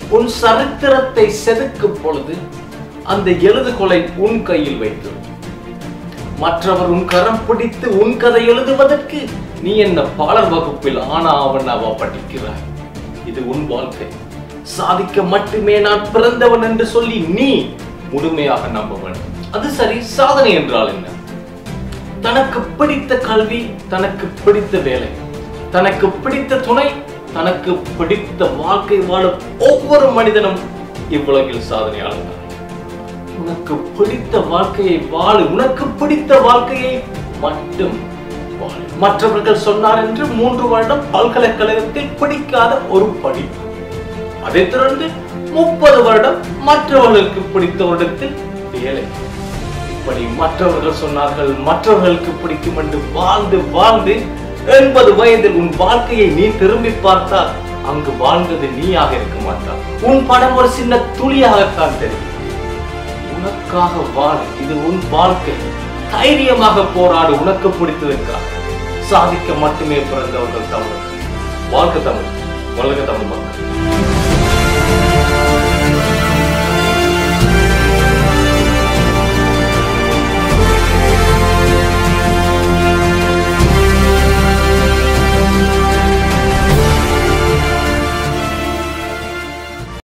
உன் சரித்திரத்தை செதுக்கும் பொழுது அந்த எழுதுகோலை உன் கையில் வைத்து மற்றவர் உன் கரம் பிடித்து உன் கதை எழுதுவதற்கு நீ என்ன பாடல் வகுப்பில் ஆனா அவனாவா படிக்கிறாய் இது உன் வாழ்க்கை சாதிக்க மட்டுமே நான் பிறந்தவன் என்று சொல்லி நீ முழுமையாக நம்ப வேண்டும் அது சரி சாதனை என்றால் என்ன தனக்கு பிடித்த கல்வி தனக்கு பிடித்த வேலை தனக்கு பிடித்த துணை தனக்கு பிடித்த வாழ்க்கை வாழும் ஒவ்வொரு மனிதனும் இவ்வுலகில் சாதனையாளர் உனக்கு பிடித்த வாழ்க்கையை வாழு உனக்கு பிடித்த வாழ்க்கையை மட்டும் வாழு மற்றவர்கள் சொன்னார் என்று மூன்று வருடம் பல்கலைக்கழகத்தில் பிடிக்காத ஒரு படிப்பு அதைத் தொடர்ந்து முப்பது வருடம் மற்றவர்களுக்கு பிடித்த வருடத்தில் வேலை இப்படி மற்றவர்கள் சொன்னார்கள் மற்றவர்களுக்கு பிடிக்கும் என்று வாழ்ந்து வாழ்ந்து எண்பது வயதில் உன் வாழ்க்கையை நீ திரும்பி பார்த்தால் அங்கு வாழ்ந்தது நீயாக இருக்க மாட்டார் உன் படம் ஒரு சின்ன துளியாகத்தான் தெரியும் உனக்காக வாழ இது உன் வாழ்க்கை தைரியமாக போராடு உனக்கு பிடித்ததற்காக சாதிக்க மட்டுமே பிறந்தவர்கள் தமிழர் வாழ்க்கை தமிழ் வளர்க தமிழ் மக்கள்